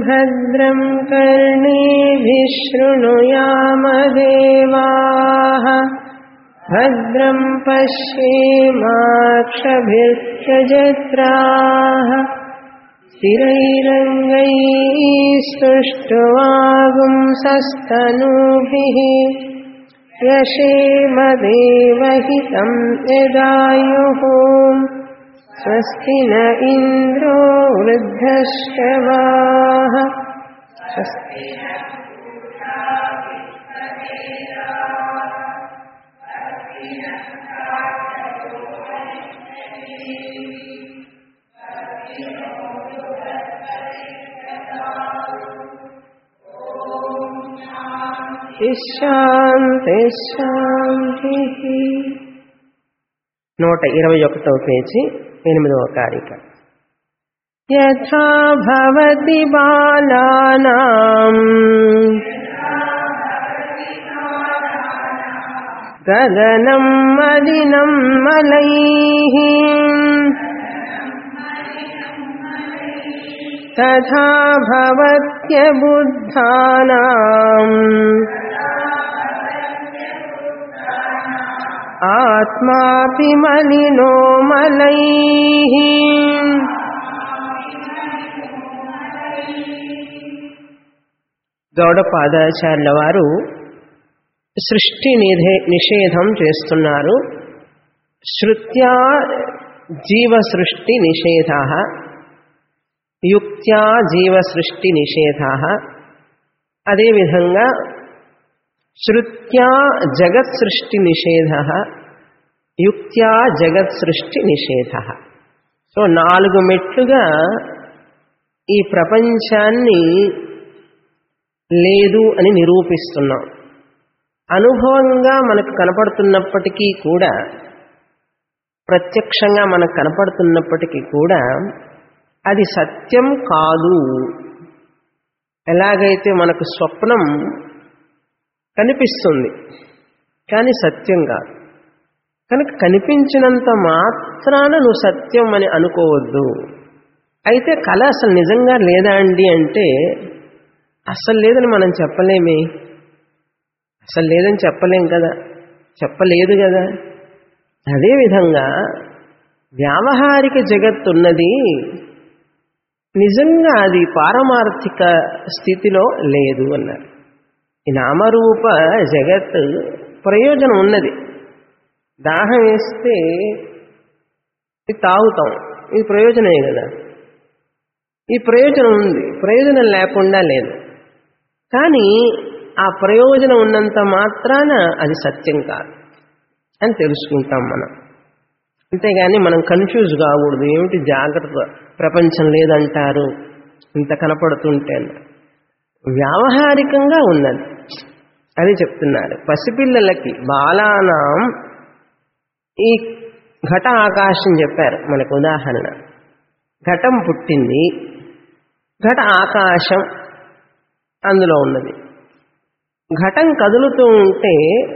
भद्रं कर्णेभिः शृणुयामदेवाः भद्रं पश्येमाक्षभिर्यजत्राः स्थिरैरङ्गैः सृष्टुवागुंसस्तनूभिः यशेमदेवहितं यदायुः स्वस्ति न इन्द्रो वृद्धश्रवाः स्वस्ति శాంతి శాంతి నూట ఇరవై ఒకటవ పేజీ ఎనిమిదవ కారిక యథా భవతి బాలానాం గగనం మదినం మలైః తథా భవత్యబుద్ధానాం ఆత్మాపి మలినో మలైః గౌడపాదాచార్యుల వారు సృష్టి నిధే నిషేధం చేస్తున్నారు శృత్యా జీవ సృష్టి నిషేధ యుక్త్యా జీవ సృష్టి నిషేధ అదేవిధంగా శృత్యా జగత్ సృష్టి నిషేధ యుక్త్యా జగత్ సృష్టి నిషేధ సో నాలుగు మెట్లుగా ఈ ప్రపంచాన్ని లేదు అని నిరూపిస్తున్నాం అనుభవంగా మనకు కనపడుతున్నప్పటికీ కూడా ప్రత్యక్షంగా మనకు కనపడుతున్నప్పటికీ కూడా అది సత్యం కాదు ఎలాగైతే మనకు స్వప్నం కనిపిస్తుంది కానీ సత్యం కాదు కనుక కనిపించినంత మాత్రాన నువ్వు సత్యం అని అనుకోవద్దు అయితే కళ అసలు నిజంగా లేదా అండి అంటే అసలు లేదని మనం చెప్పలేమే అసలు లేదని చెప్పలేం కదా చెప్పలేదు కదా అదేవిధంగా వ్యావహారిక జగత్తు ఉన్నది నిజంగా అది పారమార్థిక స్థితిలో లేదు అన్నారు ఈ నామరూప జగత్ ప్రయోజనం ఉన్నది దాహం వేస్తే ఇది తాగుతాం ఇది ప్రయోజనమే కదా ఈ ప్రయోజనం ఉంది ప్రయోజనం లేకుండా లేదు కానీ ఆ ప్రయోజనం ఉన్నంత మాత్రాన అది సత్యం కాదు అని తెలుసుకుంటాం మనం అంతేగాని మనం కన్ఫ్యూజ్ కాకూడదు ఏమిటి జాగ్రత్త ప్రపంచం లేదంటారు ఇంత కనపడుతుంటే వ్యావహారికంగా ఉన్నది అది చెప్తున్నారు పసిపిల్లలకి బాలానాం ఈ ఘట ఆకాశం చెప్పారు మనకు ఉదాహరణ ఘటం పుట్టింది ఘట ఆకాశం అందులో ఉన్నది ఘటం కదులుతూ ఉంటే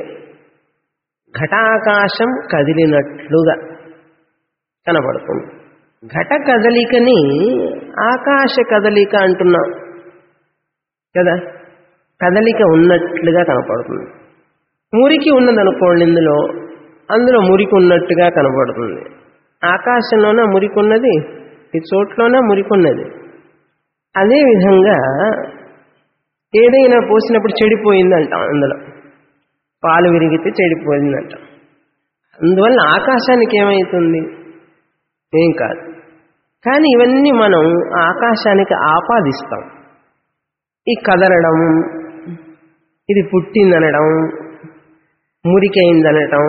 ఘటాకాశం కదిలినట్లుగా కనబడుతుంది ఘట కదలికని ఆకాశ కదలిక అంటున్నాం కదా కదలిక ఉన్నట్లుగా కనపడుతుంది మురికి ఉన్నదనుకోండి ఇందులో అందులో మురికి ఉన్నట్టుగా కనపడుతుంది ఆకాశంలోనే మురికి ఉన్నది ఈ చోట్లోనే మురికి ఉన్నది అదేవిధంగా ఏదైనా పోసినప్పుడు చెడిపోయిందంట అందులో పాలు విరిగితే చెడిపోయిందంట అందువల్ల ఆకాశానికి ఏమవుతుంది ఏం కాదు కానీ ఇవన్నీ మనం ఆకాశానికి ఆపాదిస్తాం ఈ కదలడం ఇది పుట్టిందనడం మురికైందనడం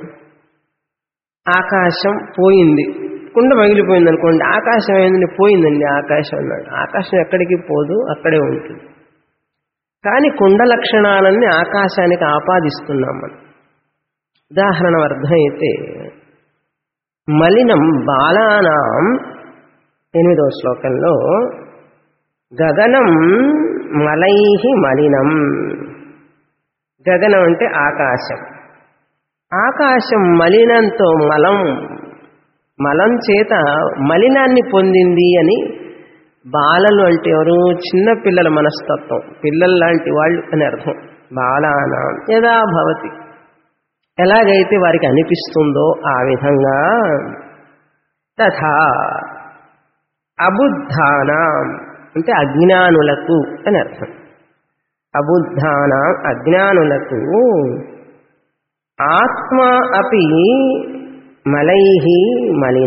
ఆకాశం పోయింది కుండ పగిలిపోయింది అనుకోండి ఆకాశం ఏందని పోయిందండి ఆకాశం అన్నాడు ఆకాశం ఎక్కడికి పోదు అక్కడే ఉంటుంది కానీ కుండ లక్షణాలన్నీ ఆకాశానికి ఆపాదిస్తున్నాం మనం ఉదాహరణ అర్థమైతే మలినం బాలానాం ఎనిమిదవ శ్లోకంలో గగనం మలై మలినం గగనం అంటే ఆకాశం ఆకాశం మలినంతో మలం మలం చేత మలినాన్ని పొందింది అని బాలలు అంటే ఎవరు చిన్న పిల్లల మనస్తత్వం పిల్లలు లాంటి వాళ్ళు అని అర్థం బాలానా యదా భవతి ఎలాగైతే వారికి అనిపిస్తుందో ఆ విధంగా తథా అబుద్ధాన అంటే అజ్ఞానులకు అని అర్థం అబుద్ధాన అజ్ఞానులకు ఆత్మ అపి మలై మలిన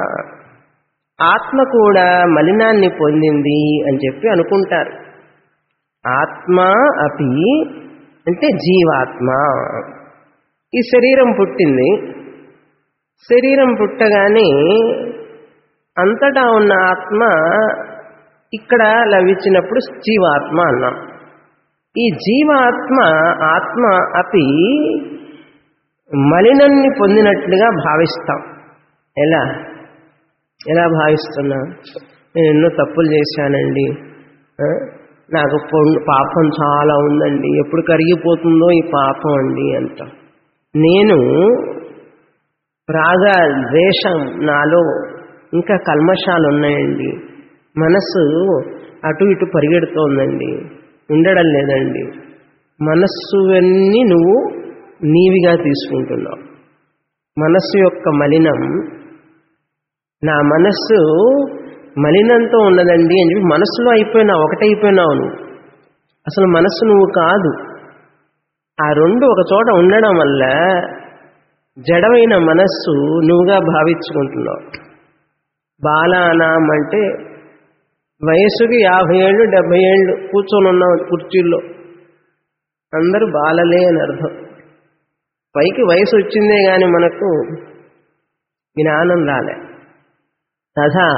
ఆత్మ కూడా మలినాన్ని పొందింది అని చెప్పి అనుకుంటారు ఆత్మ అపి అంటే జీవాత్మ ఈ శరీరం పుట్టింది శరీరం పుట్టగానే అంతటా ఉన్న ఆత్మ ఇక్కడ లభించినప్పుడు జీవాత్మ అన్నాం ఈ జీవాత్మ ఆత్మ అపి మలినాన్ని పొందినట్లుగా భావిస్తాం ఎలా ఎలా భావిస్తున్నా నేను ఎన్నో తప్పులు చేశానండి ఆ? నాకు పొం- పాపం చాలా ఉందండి ఎప్పుడు కరిగిపోతుందో ఈ పాపం అండి అంట నేను రాగ ద్వేషం నాలో ఇంకా కల్మషాలు ఉన్నాయండి మనస్సు అటు ఇటు పరిగెడుతోందండి ఉండడం లేదండి మనస్సు అన్నీ నువ్వు నీవిగా తీసుకుంటున్నావు మనస్సు యొక్క మలినం నా మనస్సు మలినంతో ఉన్నదండి అని చెప్పి మనస్సులో అయిపోయినావు ఒకటైపోయినావు నువ్వు అసలు మనస్సు నువ్వు కాదు ఆ రెండు ఒక చోట ఉండడం వల్ల జడమైన మనస్సు నువ్వుగా భావించుకుంటున్నావు బాలానాం అంటే వయసుకి యాభై ఏళ్ళు డెబ్బై ఏళ్ళు కూర్చొని ఉన్నాం కుర్చీల్లో అందరూ బాలలే అని అర్థం పైకి వయసు వచ్చిందే గాని మనకు జ్ఞానం రాలే తథా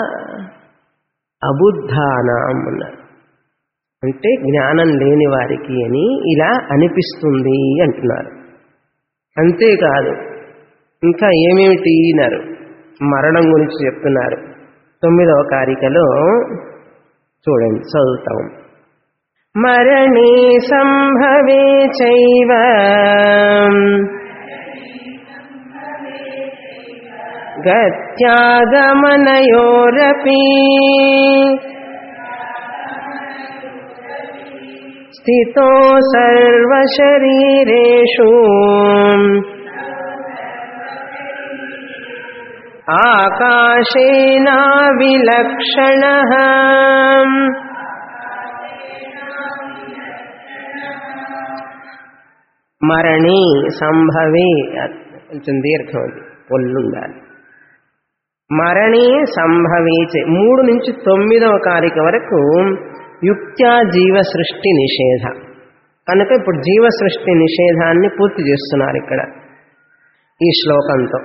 అబుద్ధానం అన్నారు అంటే జ్ఞానం లేని వారికి అని ఇలా అనిపిస్తుంది అంటున్నారు అంతేకాదు ఇంకా ఏమేమిటి అన్నారు మరణం గురించి చెప్తున్నారు తొమ్మిదవ కారికలో చూడండి చదువుతాం మరణే సంభవే చైవ గత్యాగమనయోరపి స్థితో సర్వశరీరేషు ఆకాశేనా విలక్షణ మరణి సంభవే కొంచెం దీర్ఘం అది పొల్లుండాలి మరణి సంభవించే మూడు నుంచి తొమ్మిదవ కారిక వరకు యుక్త్యా జీవ సృష్టి నిషేధ కనుక ఇప్పుడు జీవ సృష్టి నిషేధాన్ని పూర్తి చేస్తున్నారు ఇక్కడ ఈ శ్లోకంతో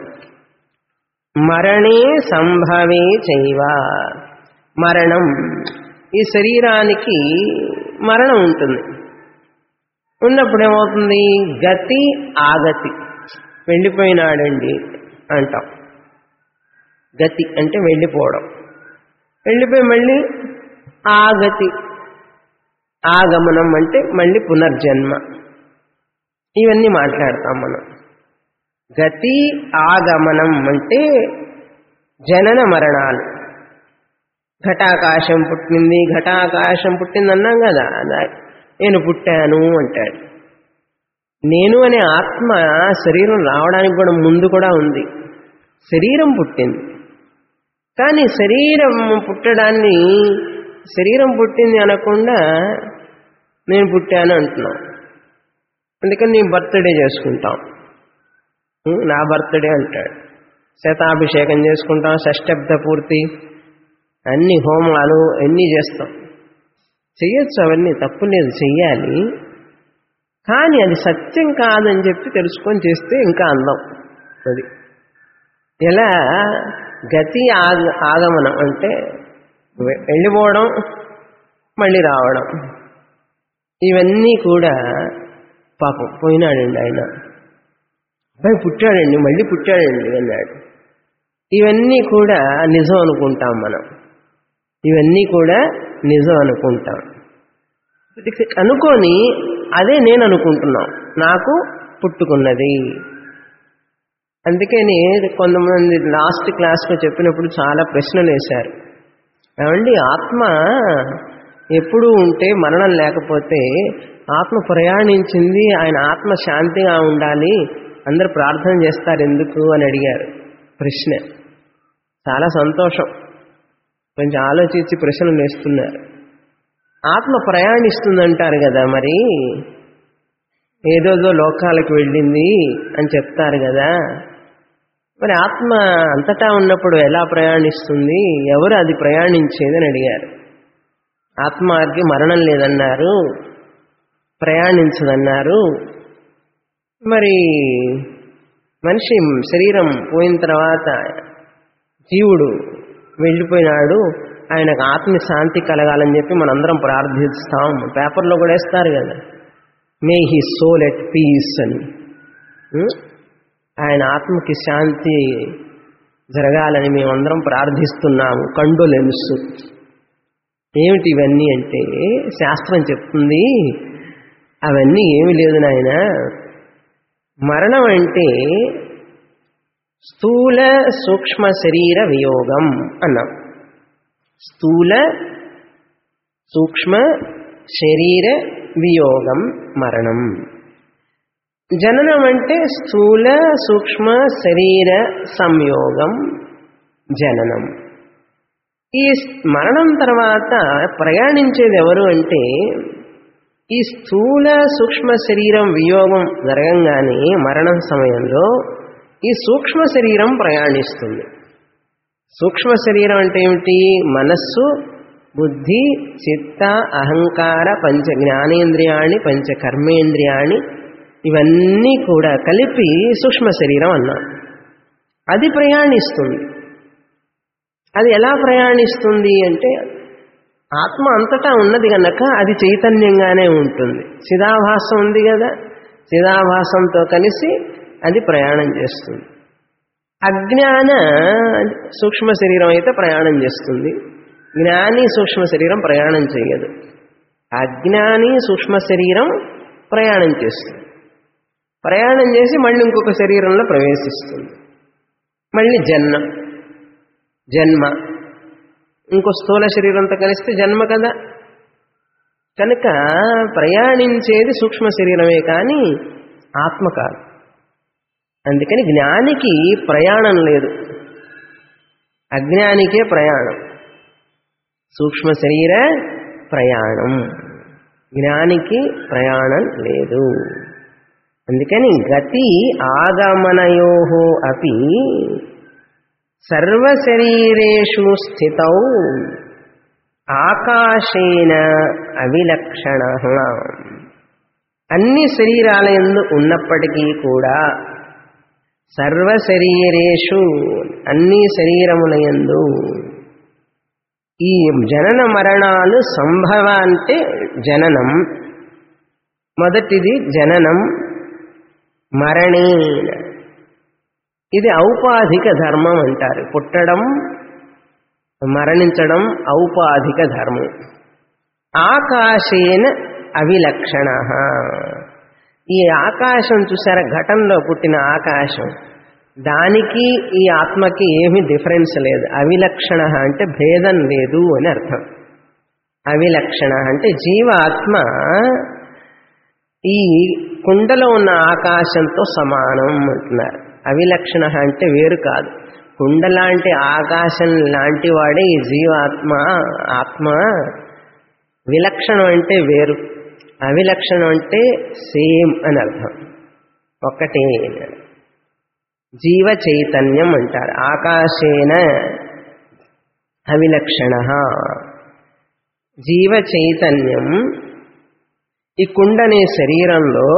మరణే సంభవే చైవ మరణం ఈ శరీరానికి మరణం ఉంటుంది ఉన్నప్పుడు ఏమవుతుంది గతి ఆగతి వెళ్ళిపోయినాడండి అంటాం గతి అంటే వెళ్ళిపోవడం వెళ్ళిపోయి మళ్ళీ ఆగతి ఆగమనం అంటే మళ్ళీ పునర్జన్మ ఇవన్నీ మాట్లాడతాం మనం గతి ఆగమనం అంటే జనన మరణాలు ఘటాకాశం పుట్టింది ఘటాకాశం పుట్టింది అన్నాం కదా అలా నేను పుట్టాను అంటాడు నేను అనే ఆత్మ శరీరం రావడానికి కూడా ముందు కూడా ఉంది శరీరం పుట్టింది కానీ శరీరం పుట్టడాన్ని శరీరం పుట్టింది అనకుండా నేను పుట్టాను అంటున్నాం అందుకని నీ బర్త్డే చేసుకుంటాం ఉం, నా బర్త్డే అంటాడు శతాభిషేకం చేసుకుంటాం షష్టబ్ద పూర్తి అన్ని హోమాలు అన్నీ చేస్తాం చెయ్యొచ్చు అవన్నీ తప్పు లేదు చెయ్యాలి కానీ అది సత్యం కాదని చెప్పి తెలుసుకొని చేస్తే ఇంకా అందం అది ఎలా గతి ఆగ ఆగమనం అంటే వె- వెళ్ళిపోవడం మళ్ళీ రావడం ఇవన్నీ కూడా పాపం పోయినాడండి ఆయన అబ్బాయి పుట్టాడండి మళ్ళీ పుట్టాడండి అన్నాడు ఇవన్నీ కూడా నిజం అనుకుంటాం మనం ఇవన్నీ కూడా నిజం అనుకుంటాం అనుకొని అదే నేను అనుకుంటున్నాం నాకు పుట్టుకున్నది అందుకని కొంతమంది లాస్ట్ క్లాస్లో చెప్పినప్పుడు చాలా ప్రశ్నలు వేశారు ఏమండి ఆత్మ ఎప్పుడు ఉంటే మరణం లేకపోతే ఆత్మ ప్రయాణించింది ఆయన ఆత్మ శాంతిగా ఉండాలి అందరు ప్రార్థన చేస్తారు ఎందుకు అని అడిగారు ప్రశ్న చాలా సంతోషం కొంచెం ఆలోచించి ప్రశ్నలు వేస్తున్నారు ఆత్మ ప్రయాణిస్తుందంటారు కదా మరి ఏదోదో లోకాలకు వెళ్ళింది అని చెప్తారు కదా మరి ఆత్మ అంతటా ఉన్నప్పుడు ఎలా ప్రయాణిస్తుంది ఎవరు అది ప్రయాణించేదని అడిగారు ఆత్మకి మరణం లేదన్నారు ప్రయాణించదన్నారు మరి మనిషి శరీరం పోయిన తర్వాత జీవుడు వెళ్ళిపోయినాడు ఆయనకు ఆత్మ శాంతి కలగాలని చెప్పి మనందరం ప్రార్థిస్తాం పేపర్లో కూడా వేస్తారు కదా may he soul at peace అని ఉం? ఆయన ఆత్మకి శాంతి జరగాలని మేమందరం ప్రార్థిస్తున్నాము కండోలెన్స్ ఏమిటి ఇవన్నీ అంటే శాస్త్రం చెప్తుంది అవన్నీ ఏమి లేదు నాయన మరణం అంటే స్థూల సూక్ష్మ శరీర వియోగం అన్నాం స్థూల సూక్ష్మ శరీర వియోగం మరణం జననం అంటే స్థూల సూక్ష్మ శరీర సంయోగం జననం ఈ మరణం తర్వాత ప్రయాణించేది ఎవరు అంటే ఈ స్థూల సూక్ష్మ శరీరం వియోగం జరగంగానే మరణం సమయంలో ఈ సూక్ష్మ శరీరం ప్రయాణిస్తుంది సూక్ష్మ శరీరం అంటే ఏమిటి మనస్సు బుద్ధి చిత్త అహంకార పంచ జ్ఞానేంద్రియాణి పంచ కర్మేంద్రియాణి ఇవన్నీ కూడా కలిపి సూక్ష్మ శరీరం అన్నాం అది ప్రయాణిస్తుంది అది ఎలా ప్రయాణిస్తుంది అంటే ఆత్మ అంతటా ఉన్నది కనుక అది చైతన్యంగానే ఉంటుంది చిదాభాసం ఉంది కదా చిదాభాసంతో కలిసి అది ప్రయాణం చేస్తుంది అజ్ఞాన సూక్ష్మ శరీరం అయితే ప్రయాణం చేస్తుంది జ్ఞాని సూక్ష్మ శరీరం ప్రయాణం చేయదు అజ్ఞాని సూక్ష్మ శరీరం ప్రయాణం చేస్తుంది ప్రయాణం చేసి మళ్ళీ ఇంకొక శరీరంలో ప్రవేశిస్తుంది మళ్ళీ జన్మ జన్మ ఇంకో స్థూల శరీరంతో కలిస్తే జన్మ కదా కనుక ప్రయాణించేది సూక్ష్మ శరీరమే కానీ ఆత్మ కాదు అందుకని జ్ఞానికి ప్రయాణం లేదు అజ్ఞానికే ప్రయాణం సూక్ష్మ శరీర ప్రయాణం జ్ఞానికి ప్రయాణం లేదు అందుకని గతి ఆగమనయో అపి సర్వశరీరేషు స్థితౌ ఆకాశేన అవిలక్షణ అన్ని శరీరాల ఎందు ఉన్నప్పటికీ కూడా సర్వశరీరేషు అన్ని శరీరముల యందు ఈ జనన మరణాలు సంభవ అంటే జననం మొదటిది జననం మరణేన ఇది ఔపాధిక ధర్మం అంటారు పుట్టడం మరణించడం ఔపాధిక ధర్మం ఆకాశేన అవిలక్షణ ఈ ఆకాశం చూసారా ఘటంలో పుట్టిన ఆకాశం దానికి ఈ ఆత్మకి ఏమీ డిఫరెన్స్ లేదు అవిలక్షణ అంటే భేదం లేదు అని అర్థం అవిలక్షణ అంటే జీవాత్మ ఈ కుండలో ఉన్న ఆకాశంతో సమానం అంటున్నారు అవిలక్షణ అంటే వేరు కాదు కుండ లాంటి ఆకాశం లాంటి వాడే ఈ జీవాత్మ ఆత్మ విలక్షణం అంటే వేరు అవిలక్షణం అంటే సేమ్ అని అర్థం ఒక్కటే జీవ చైతన్యం అంటారు ఆకాశేన అవిలక్షణ జీవ చైతన్యం ఈ కుండనే శరీరంలో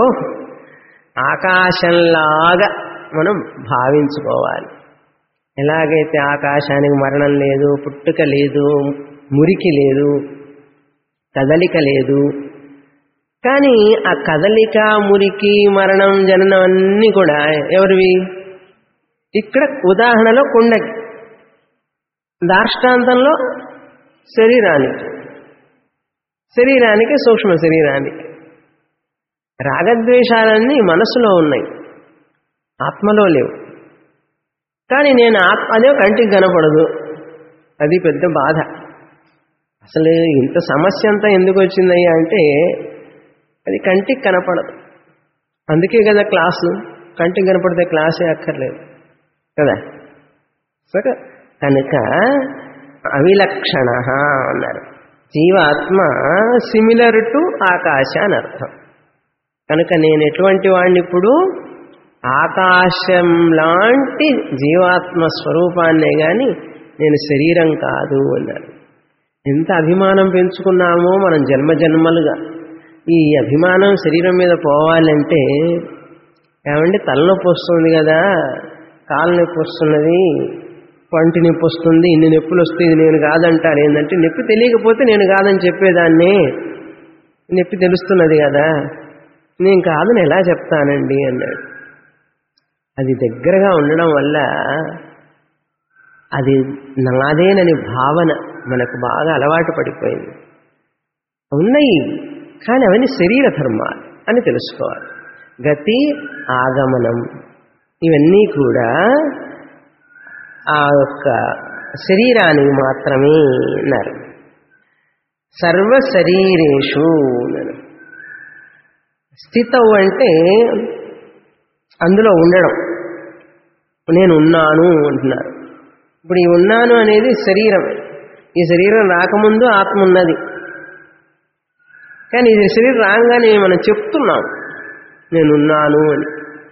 ఆకాశంలాగా మనం భావించుకోవాలి ఎలాగైతే ఆకాశానికి మరణం లేదు పుట్టుక లేదు మురికి లేదు కదలిక లేదు కానీ ఆ కదలిక మురికి మరణం జననం అన్నీ కూడా ఎవరివి ఇక్కడ ఉదాహరణలో కుండకి దార్ష్టాంతంలో శరీరానికి శరీరానికి సూక్ష్మ శరీరానికి రాగద్వేషాలన్నీ మనసులో ఉన్నాయి ఆత్మలో లేవు కానీ నేను ఆత్మ అదే కంటికి కనపడదు అది పెద్ద బాధ అసలు ఇంత సమస్య అంతా ఎందుకు వచ్చిందయ్యా అంటే అది కంటికి కనపడదు అందుకే కదా క్లాసు కంటికి కనపడితే క్లాసే అక్కర్లేదు కదా సరే కనుక అవిలక్షణ అన్నారు జీవాత్మ సిమిలర్ టు ఆకాశ అని అర్థం కనుక నేను ఎటువంటి వాడిని ఇప్పుడు ఆకాశం లాంటి జీవాత్మ స్వరూపాన్నే గాని నేను శరీరం కాదు అన్నారు ఎంత అభిమానం పెంచుకున్నామో మనం జన్మ జన్మలుగా ఈ అభిమానం శరీరం మీద పోవాలంటే ఏమంటే తలనొప్పి వస్తుంది కదా కాలు నొప్పి వస్తున్నది పంటి నొప్పి వస్తుంది ఇన్ని నొప్పులు వస్తే ఇది నేను కాదంటారు ఏంటంటే నొప్పి తెలియకపోతే నేను కాదని చెప్పేదాన్ని నొప్పి తెలుస్తున్నది కదా నేను కాదని ఎలా చెప్తానండి అన్నాడు అది దగ్గరగా ఉండడం వల్ల అది నాదేనని భావన మనకు బాగా అలవాటు పడిపోయింది ఉన్నాయి కానీ అవన్నీ శరీర ధర్మాలు అని తెలుసుకోవాలి గతి ఆగమనం ఇవన్నీ కూడా ఆ యొక్క శరీరానికి మాత్రమే అన్నారు సర్వ శరీరేషు అన్నారు స్థితవు అంటే అందులో ఉండడం నేను ఉన్నాను అంటున్నారు ఇప్పుడు ఈ ఉన్నాను అనేది శరీరం ఈ శరీరం రాకముందు ఆత్మ ఉన్నది కానీ ఈ శరీరం రాగానే మనం చెప్తున్నాం నేనున్నాను అని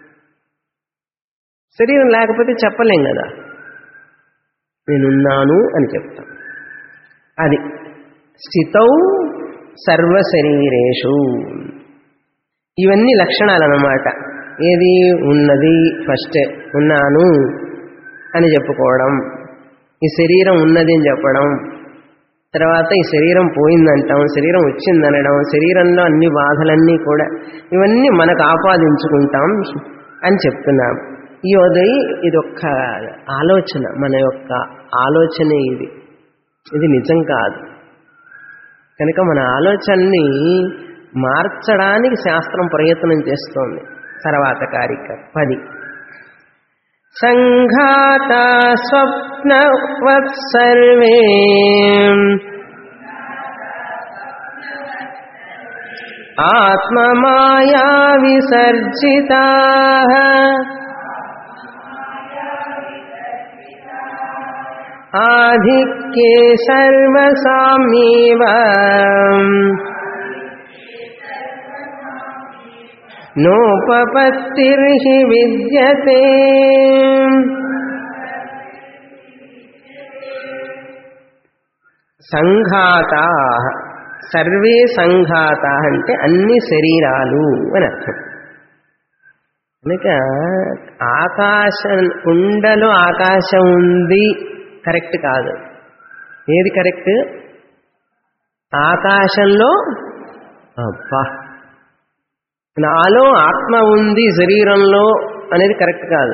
శరీరం లేకపోతే చెప్పలేం కదా నేనున్నాను అని చెప్తాం అది స్థితౌ సర్వశరీరేషు ఇవన్నీ లక్షణాలు అన్నమాట ఏది ఉన్నది ఫస్ట్ ఉన్నాను అని చెప్పుకోవడం ఈ శరీరం ఉన్నది అని చెప్పడం తర్వాత ఈ శరీరం పోయిందంటాం శరీరం వచ్చిందనడం శరీరంలో అన్ని బాధలన్నీ కూడా ఇవన్నీ మనకు ఆపాదించుకుంటాం అని చెప్తున్నాం ఈ ఉదయ్ ఇది ఒక్క ఆలోచన మన యొక్క ఆలోచన ఇది ఇది నిజం కాదు కనుక మన ఆలోచనని మార్చడానికి శాస్త్రం ప్రయత్నం చేస్తోంది తర్వాత కారిక పది సంఘాత స్వప్నవత్ సర్వే ఆత్మమాయా విసర్జితా ఆధిక్యే సర్వసామ్యేవ నోపపత్తిర్హి విద్యతే సంఘాత సర్వే సంఘాత అంటే అన్ని శరీరాలు అని అర్థం కనుక ఆకాశం కుండలో ఆకాశం ఉంది కరెక్ట్ కాదు ఏది కరెక్ట్ ఆకాశంలో అబ్బా నాలో ఆత్మ ఉంది శరీరంలో అనేది కరెక్ట్ కాదు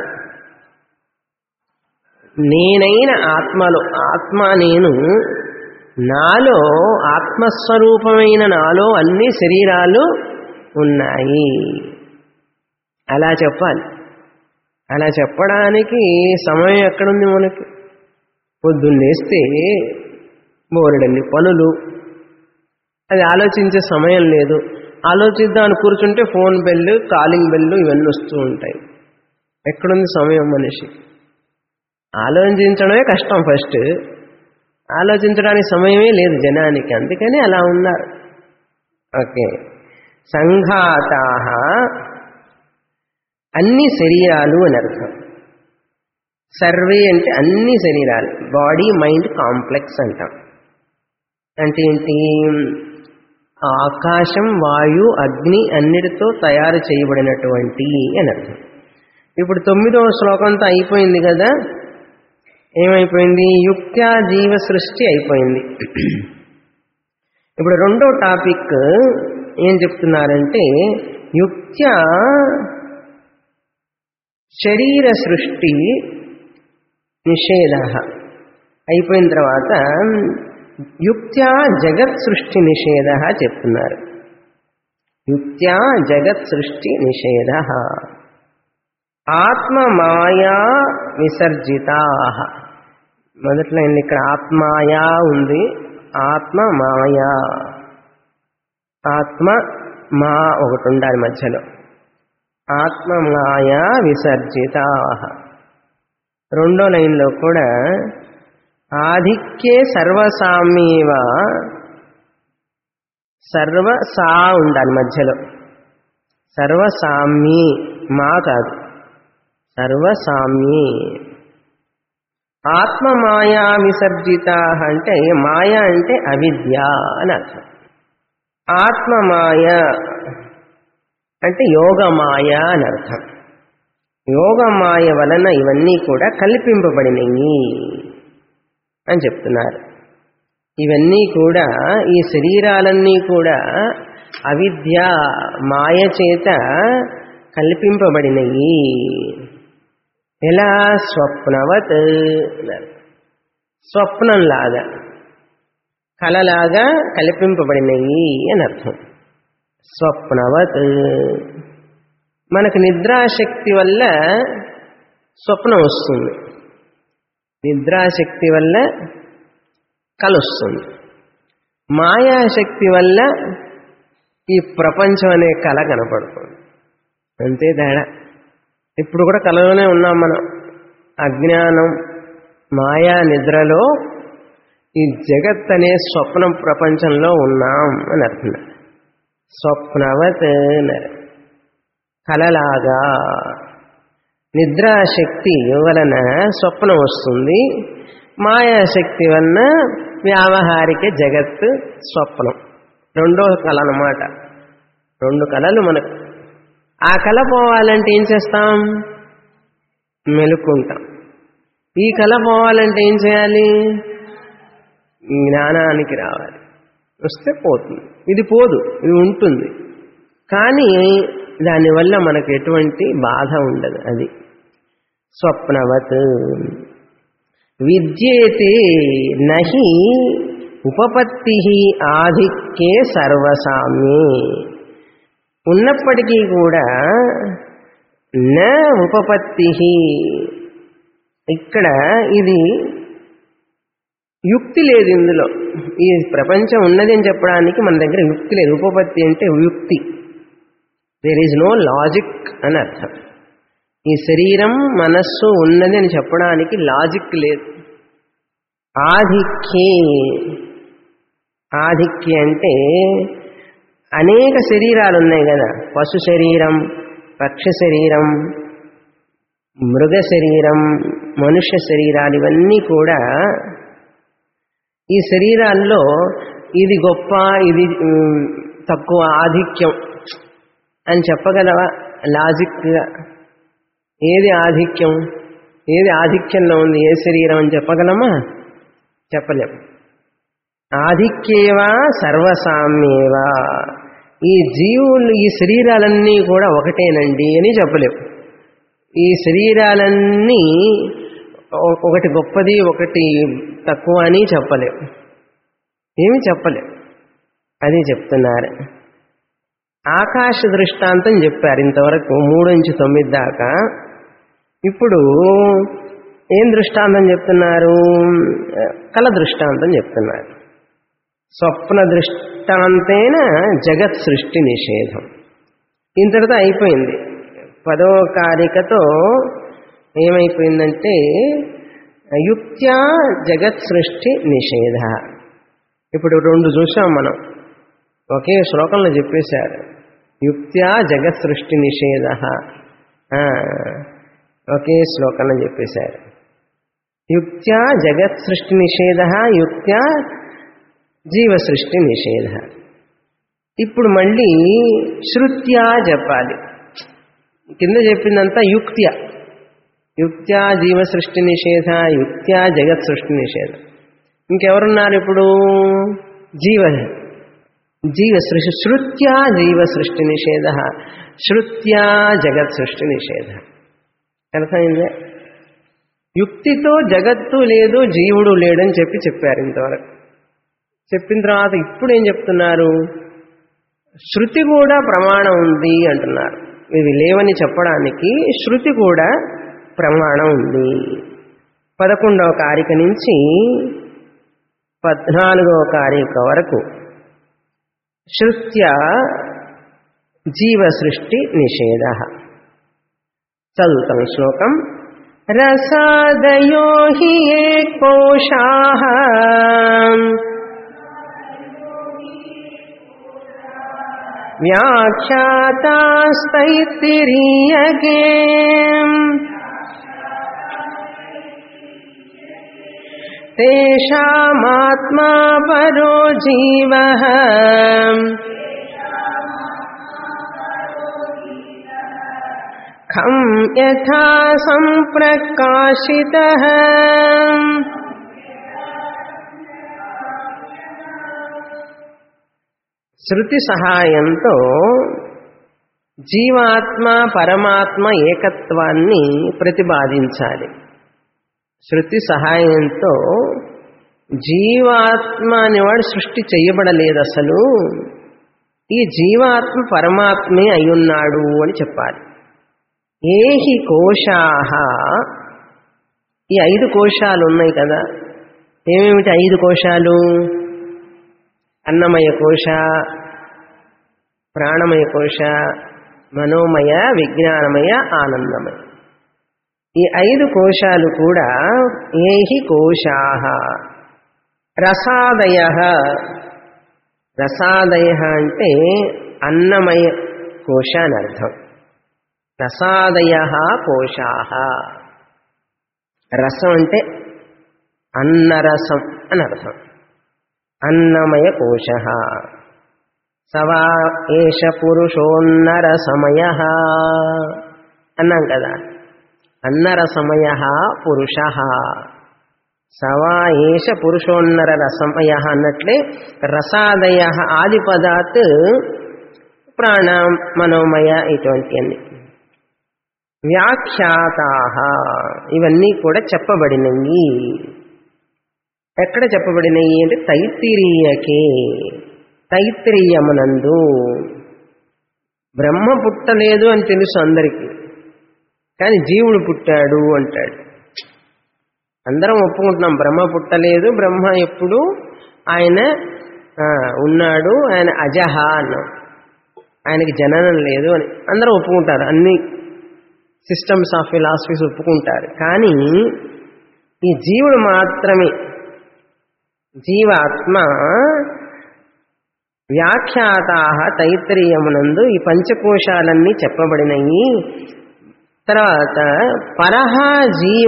నేనైన ఆత్మలో ఆత్మ నేను నాలో ఆత్మస్వరూపమైన నాలో అన్ని శరీరాలు ఉన్నాయి అలా చెప్పాలి అలా చెప్పడానికి సమయం ఎక్కడుంది మనకి పొద్దున్నేస్తే బోరెడన్ని పనులు అది ఆలోచించే సమయం లేదు ఆలోచిద్దామని కూర్చుంటే ఫోన్ బెల్ కాలింగ్ బెల్ ఇవన్నీ వస్తూ ఉంటాయి ఎక్కడుంది సమయం మనిషి ఆలోచించడమే కష్టం ఫస్ట్ ఆలోచించడానికి సమయమే లేదు జనానికి అందుకని అలా ఉన్నారు ఓకే సంఘాతా అన్ని శరీరాలు అని అర్థం సర్వే అంటే అన్ని శరీరాలు బాడీ మైండ్ కాంప్లెక్స్ అంటాం అంటే ఏంటి ఆకాశం వాయు అగ్ని అన్నిటితో తయారు చేయబడినటువంటి అని అర్థం ఇప్పుడు తొమ్మిదవ శ్లోకంతో అయిపోయింది కదా ఏమైపోయింది యుక్త్యా జీవ సృష్టి అయిపోయింది ఇప్పుడు రెండో టాపిక్ ఏం చెప్తున్నారంటే యుక్త్యా శరీర సృష్టి నిషేధ అయిపోయిన తర్వాత యుక్త్యా జగత్ సృష్టి నిషేధ చెప్తున్నారు యుక్త్యా జగత్ సృష్టి నిషేధ ఆత్మ మాయా విసర్జితా మొదట్లో ఇక్కడ ఆత్మాయా ఉంది ఆత్మ మాయా ఆత్మ మా ఒకటి ఉండాలి మధ్యలో ఆత్మ మాయా విసర్జిత రెండో లైన్లో కూడా ఆధిక్యే సర్వసామ్యేవ సర్వ సా ఉండాలి మధ్యలో సర్వసామ్యే మా కాదు సర్వసామ్యే ఆత్మ మాయా విసర్జిత అంటే మాయ అంటే అవిద్య అని అర్థం ఆత్మ మాయ అంటే యోగమాయ అని అర్థం యోగమాయ వలన ఇవన్నీ కూడా కల్పింపబడినవి అని చెప్తున్నారు ఇవన్నీ కూడా ఈ శరీరాలన్నీ కూడా అవిద్య మాయ చేత కల్పింపబడినవి ఎలా స్వప్నవత్ అన్నారు. స్వప్నంలాగా కలలాగా కల్పింపబడినవి అని అర్థం స్వప్నవత్ మనకు నిద్రాశక్తి వల్ల స్వప్నం వస్తుంది నిద్రాశక్తి వల్ల కలొస్తుంది మాయాశక్తి వల్ల ఈ ప్రపంచం అనే కళ కనపడుతుంది అంతే తేడా ఇప్పుడు కూడా కలలోనే ఉన్నాం మనం అజ్ఞానం మాయా నిద్రలో ఈ జగత్ అనే స్వప్న ప్రపంచంలో ఉన్నాం అని అర్థం స్వప్నవత్ అన్నారు. కలలాగా నిద్రాశక్తి వలన స్వప్నం వస్తుంది మాయాశక్తి వలన వ్యావహారిక జగత్ స్వప్నం రెండో కళ అన్నమాట రెండు కళలు మనకు ఆ కళ పోవాలంటే ఏం చేస్తాం మెలుకుంటాం ఈ కళ పోవాలంటే ఏం చేయాలి జ్ఞానానికి రావాలి వస్తే పోతుంది ఇది పోదు ఇది ఉంటుంది కానీ దానివల్ల మనకు ఎటువంటి బాధ ఉండదు అది స్వప్నవత్ విద్యేతే నహి ఉపపత్తి ఆధిక్యే సర్వసామ్యే ఉన్నప్పటికీ కూడా న ఉపపత్తి ఇక్కడ ఇది యుక్తి లేదు ఇందులో ఈ ప్రపంచం ఉన్నది అని చెప్పడానికి మన దగ్గర యుక్తి లేదు ఉపపత్తి అంటే యుక్తి దేర్ ఈజ్ నో లాజిక్ అని అర్థం ఈ శరీరం మనస్సు ఉన్నది అని చెప్పడానికి లాజిక్ లేదు ఆధిక్యే ఆధిక్య అంటే అనేక శరీరాలు ఉన్నాయి కదా పశు శరీరం పక్షి శరీరం మృగ శరీరం మనుష్య శరీరాలు ఇవన్నీ కూడా ఈ శరీరాల్లో ఇది గొప్ప ఇది ఉమ్, తక్కువ ఆధిక్యం అని చెప్పగలవా లాజిక్గా ఏది ఆధిక్యం ఏది ఆధిక్యంలో ఉంది ఏ శరీరం అని చెప్పగలమా చెప్పలేం ఆధిక్యేవా సర్వసామ్యేవా ఈ జీవులు ఈ శరీరాలన్నీ కూడా ఒకటేనండి అని చెప్పలేం ఈ శరీరాలన్నీ ఒ- ఒకటి గొప్పది ఒకటి తక్కువ అని చెప్పలేం ఏమి చెప్పలేం అది చెప్తున్నారు ఆకాశ దృష్టాంతం చెప్పారు ఇంతవరకు మూడు నుంచి తొమ్మిది దాకా ఇప్పుడు ఏం దృష్టాంతం చెప్తున్నారు కళ దృష్టాంతం చెప్తున్నారు స్వప్న దృష్టాంతేన జగత్ సృష్టి నిషేధం ఇంతటితో అయిపోయింది పదో కారికతో ఏమైపోయిందంటే యుక్త్యా జగత్ సృష్టి నిషేధ ఇప్పుడు రెండు చూసాం మనం ఒకే శ్లోకంలో చెప్పేశారు యుక్త్యా జగత్ సృష్టి నిషేధ ఆ, ఒకే శ్లోకంలో చెప్పేశారు యుక్త్యా జగత్ సృష్టి నిషేధ యుక్త్యా జీవ సృష్టి నిషేధ ఇప్పుడు మళ్ళీ శృత్యా చెప్పాలి కింద చెప్పిందంతా యుక్త్య యుక్త్యా జీవ సృష్టి నిషేధ యుక్త్యా జగత్ సృష్టి నిషేధ ఇంకెవరున్నారు ఇప్పుడు జీవ జీవ సృష్టి శృత్యా జీవ సృష్టి నిషేధ శృత్యా జగత్ సృష్టి నిషేధ అర్థమైందే యుక్తితో జగత్తు లేదు జీవుడు లేడని చెప్పి చెప్పారు ఇంతవరకు చెప్పిన తర్వాత ఇప్పుడు ఏం చెప్తున్నారు శృతి కూడా ప్రమాణం ఉంది అంటున్నారు ఇవి లేవని చెప్పడానికి శృతి కూడా ప్రమాణం ఉంది పదకొండవ కారిక నుంచి పద్నాలుగవ కారిక వరకు శృత్య జీవ సృష్టి నిషేధ చదువుతాం శ్లోకం రసాదయో హి ఏ కోశా వ్యాఖ్యాతాస్తైత్తిరీయకే తేషామాత్మా పరో జీవ ఖం యథా సంప్రకాశిత శృతి సహాయంతో జీవాత్మ పరమాత్మ ఏకత్వాన్ని ప్రతిపాదించాలి శృతి సహాయంతో జీవాత్మ అనేవాడు సృష్టి చేయబడలేదు అసలు ఈ జీవాత్మ పరమాత్మే అయ్యున్నాడు అని చెప్పాలి ఏహి కోశాహ ఈ ఐదు కోశాలు ఉన్నాయి కదా ఏమేమిటి ఐదు కోశాలు అన్నమయ కోశ ప్రాణమయ కోశ మనోమయ విజ్ఞానమయ ఆనందమయ ఈ ఐదు కోశాలు కూడా ఏహి కోశాహ రసాదయ రసాదయ అంటే అన్నమయ కోశ అని అర్థం రసాదయ కోశాహ రసం అంటే అన్నరసం అని అర్థం అన్నమయ కోశ సవా ఏష పురుషోన్నర సమయ అన్నాం కదా అన్నర సమయ పురుష సవా ఏష పురుషోన్నర రసమయ అన్నట్లే రసాదయ ఆదిపదాత్ ప్రాణ మనోమయ ఇటువంటి అన్ని వ్యాఖ్యాతా ఇవన్నీ కూడా చెప్పబడినవి ఎక్కడ చెప్పబడినవి అంటే తైత్తిరీయకే తైత్తిరీయమునందు బ్రహ్మ పుట్టలేదు అని తెలుసు అందరికీ కానీ జీవుడు పుట్టాడు అంటాడు అందరం ఒప్పుకుంటున్నాం బ్రహ్మ పుట్టలేదు బ్రహ్మ ఎప్పుడు ఆయన ఉన్నాడు ఆయన అజహ అన్నాం ఆయనకి జననం లేదు అని అందరూ ఒప్పుకుంటారు అన్ని సిస్టమ్స్ ఆఫ్ ఫిలాసఫీస్ ఒప్పుకుంటారు కానీ ఈ జీవుడు మాత్రమే జీవాత్మ వ్యాఖ్యాతా తైత్రీయమునందు ఈ పంచకోశాలన్నీ చెప్పబడినవి తర్వాత పరహ జీవ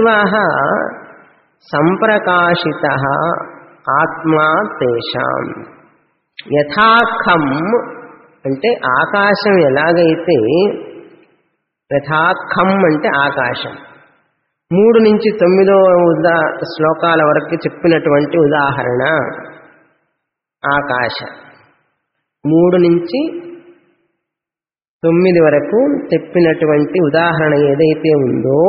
సంప్రకాశిత ఆత్మా తేషాం యథాఖం అంటే ఆకాశం ఎలాగైతే యథాఖం అంటే ఆకాశం మూడు నుంచి తొమ్మిదో ఉదా శ్లోకాల వరకు చెప్పినటువంటి ఉదాహరణ ఆకాశ మూడు నుంచి తొమ్మిది వరకు చెప్పినటువంటి ఉదాహరణ ఏదైతే ఉందో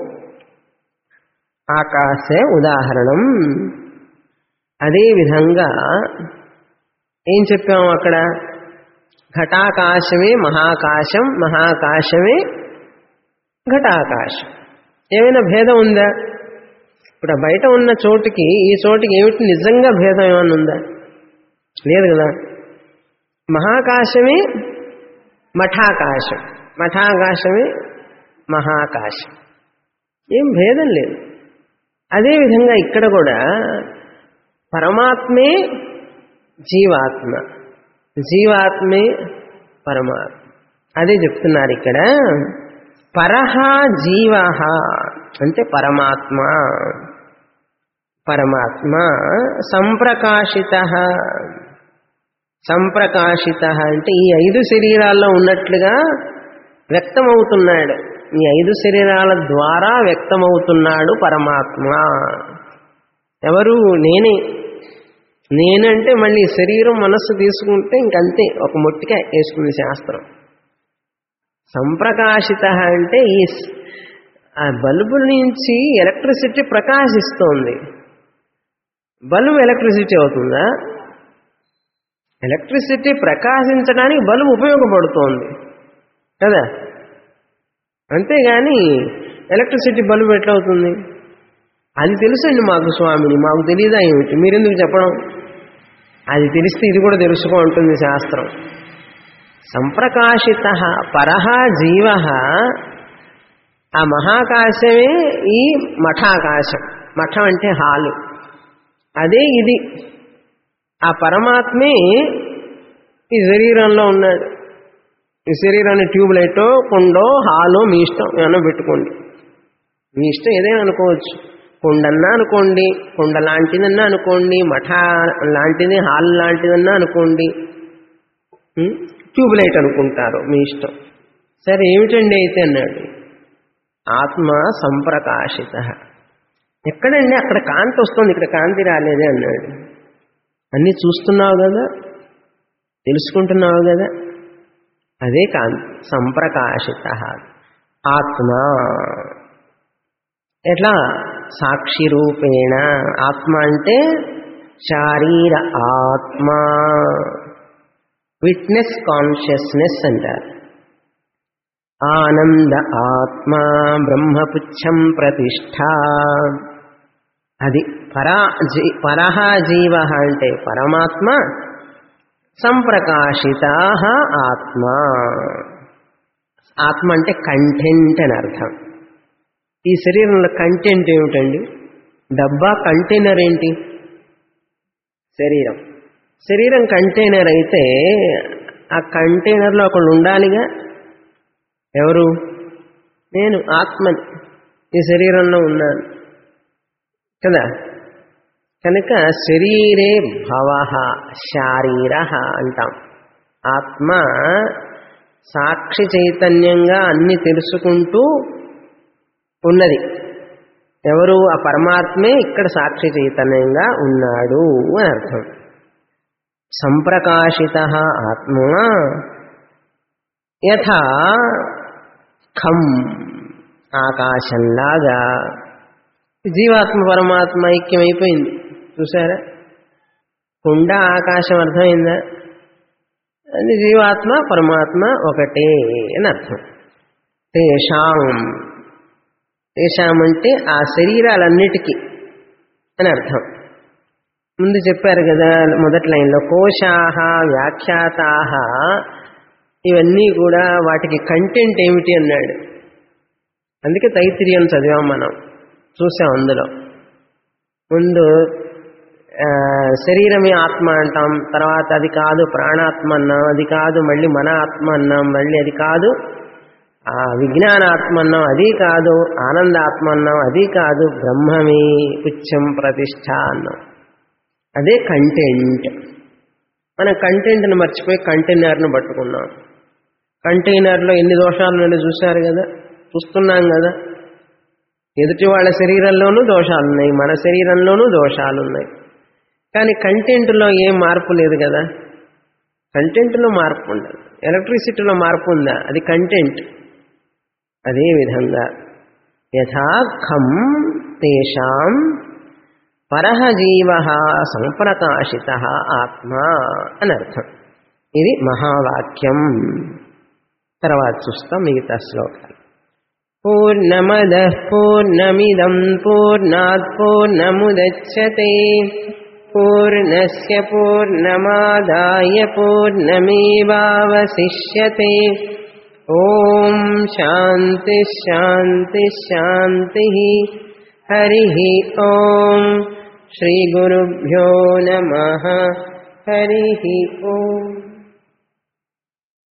ఆకాశ ఉదాహరణం అదేవిధంగా ఏం చెప్పాము అక్కడ ఘటాకాశమే మహాకాశం మహాకాశమే ఘటాకాశం ఏమైనా భేదం ఉందా ఇప్పుడు బయట ఉన్న చోటుకి ఈ చోటుకి ఏమిటి నిజంగా భేదం ఏమైనా ఉందా లేదు కదా మహాకాశమే మఠాకాశం మఠాకాశమే మహాకాశం ఏం భేదం లేదు అదేవిధంగా ఇక్కడ కూడా పరమాత్మే జీవాత్మ జీవాత్మే పరమాత్మ అదే చెప్తున్నారు ఇక్కడ పరహ జీవ అంటే పరమాత్మ పరమాత్మ సంప్రకాశిత సంప్రకాశిత అంటే ఈ ఐదు శరీరాల్లో ఉన్నట్లుగా వ్యక్తమవుతున్నాడు ఈ ఐదు శరీరాల ద్వారా వ్యక్తమవుతున్నాడు పరమాత్మ ఎవరు నేనే నేనంటే మళ్ళీ శరీరం మనస్సు తీసుకుంటే ఇంకంతే ఒక మొట్టిగా వేసుకుంది శాస్త్రం సంప్రకాశిత అంటే ఈ ఆ బల్బు నుంచి ఎలక్ట్రిసిటీ ప్రకాశిస్తోంది బల్బు ఎలక్ట్రిసిటీ అవుతుందా ఎలక్ట్రిసిటీ ప్రకాశించడానికి బల్బు ఉపయోగపడుతోంది కదా అంతేగాని ఎలక్ట్రిసిటీ బల్బు ఎట్లవుతుంది అది తెలుసండి మాకు స్వామిని మాకు తెలియదా ఏమిటి మీరెందుకు చెప్పడం అది తెలిస్తే ఇది కూడా తెలుసుకో ఉంటుంది శాస్త్రం సంప్రకాశిత పరహ జీవ ఆ మహాకాశమే ఈ మఠాకాశం మఠం అంటే హాలు అదే ఇది ఆ పరమాత్మే ఈ శరీరంలో ఉన్నాడు ఈ శరీరాన్ని ట్యూబ్ లైటో కొండో హాలో మీ ఇష్టం ఏమన్నా పెట్టుకోండి మీ ఇష్టం ఏదైనా అనుకోవచ్చు కొండన్నా అనుకోండి కొండ లాంటిదన్నా అనుకోండి మఠ లాంటిది హాల్ లాంటిదన్నా అనుకోండి ఉం? ట్యూబ్ లైట్ అనుకుంటారు మీ ఇష్టం సరే ఏమిటండి అయితే అన్నాడు ఆత్మ సంప్రకాశిత ఎక్కడండి అక్కడ కాంతి వస్తుంది ఇక్కడ కాంతి రాలేదే అన్నాడు అన్నీ చూస్తున్నావు కదా తెలుసుకుంటున్నావు కదా అదే కాంతి సంప్రకాశిత ఆత్మ ఎట్లా సాక్షి రూపేణ ఆత్మ అంటే శారీర ఆత్మ విట్నెస్ కాన్షియస్నెస్ అంటారు ఆనంద ఆత్మ బ్రహ్మపుచ్చం ప్రతిష్ట అది పరా జీ పరహ జీవ అంటే పరమాత్మ సంప్రకాశిత ఆత్మ ఆత్మ అంటే కంటెంట్ అని అర్థం ఈ శరీరంలో కంటెంట్ ఏమిటండి డబ్బా కంటైనర్ ఏంటి శరీరం శరీరం కంటైనర్ అయితే ఆ కంటైనర్లో ఒకళ్ళు ఉండాలిగా ఎవరు నేను ఆత్మని ఈ శరీరంలో ఉన్నాను కదా కనుక శరీరే భవ శారీర అంటాం ఆత్మ సాక్షి చైతన్యంగా అన్ని తెలుసుకుంటూ ఉన్నది ఎవరు ఆ పరమాత్మే ఇక్కడ సాక్షి చైతన్యంగా ఉన్నాడు అని అర్థం సంప్రకాశిత ఆత్మ యథా ఖం ఆకాశంలాగా జీవాత్మ పరమాత్మ ఐక్యమైపోయింది చూసారా కుండ ఆకాశం అర్థమైందా అది జీవాత్మ పరమాత్మ ఒకటే అని అర్థం తేషాం తేషాం అంటే ఆ శరీరాలన్నిటికీ అని అర్థం ముందు చెప్పారు కదా మొదటి లైన్లో కోశాహ వ్యాఖ్యాతాహ ఇవన్నీ కూడా వాటికి కంటెంట్ ఏమిటి అన్నాడు అందుకే తైత్తిరియం చదివాం మనం చూసాం అందులో ముందు ఆ, శరీరమే ఆత్మ అంటాం తర్వాత అది కాదు ప్రాణాత్మ అన్నాం అది కాదు మళ్ళీ మన ఆత్మ అన్నాం మళ్ళీ అది కాదు ఆ విజ్ఞానాత్మ అన్నాం అది కాదు ఆనందాత్మ అన్నాం అది కాదు బ్రహ్మమే పుచ్చం ప్రతిష్ట అన్నాం అదే కంటెంట్ మనం కంటెంట్ని మర్చిపోయి కంటైనర్ను పట్టుకున్నాం కంటైనర్లో ఎన్ని దోషాలు ఉన్నాయో చూశారు కదా చూస్తున్నాం కదా ఎదుటి వాళ్ళ శరీరంలోనూ దోషాలు ఉన్నాయి మన శరీరంలోనూ దోషాలు ఉన్నాయి కానీ కంటెంట్లో ఏం మార్పు లేదు కదా కంటెంట్లో మార్పు ఉండదు ఎలక్ట్రిసిటీలో మార్పు ఉందా అది కంటెంట్ అదే విధంగా యథాఖం తేషాం పరహ జీవ సంప్రకాశిత ఆత్మ అని అర్థం ఇది మహావాక్యం తర్వాత చూస్తాం మిగతా శ్లోకాలు పూర్ణమద పూర్ణమిదం పూర్ణాత్ పూర్ణముదచ్చతే పూర్ణస్య పూర్ణమాదాయ పూర్ణమేవావశిష్యతే ఓం శాంతి శాంతి శాంతి హరి ఓం శ్రీ గురుభ్యో నమ హరి ఓం